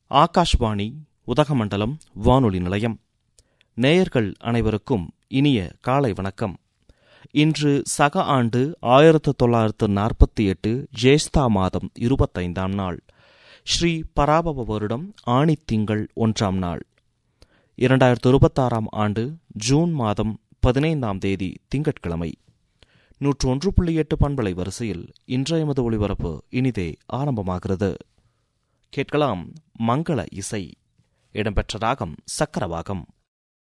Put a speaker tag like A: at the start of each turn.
A: ஆகாஷ்வாணி உதகமண்டலம் வானொலி நிலையம் நேயர்கள் அனைவருக்கும் இனிய காலை வணக்கம் இன்று சக ஆண்டு ஆயிரத்து தொள்ளாயிரத்து நாற்பத்தி எட்டு ஜேஷ்தா மாதம் இருபத்தைந்தாம் நாள் ஸ்ரீ பராபவ வருடம் ஆணித் திங்கள் ஒன்றாம் நாள் இரண்டாயிரத்து இருபத்தாறாம் ஆண்டு ஜூன் மாதம் பதினைந்தாம் தேதி திங்கட்கிழமை நூற்று ஒன்று புள்ளி எட்டு பண்பலை வரிசையில் இன்றைய எமது ஒளிபரப்பு இனிதே ஆரம்பமாகிறது கேட்கலாம் மங்கள இசை இடம்பெற்ற ராகம் சக்கரவாகம்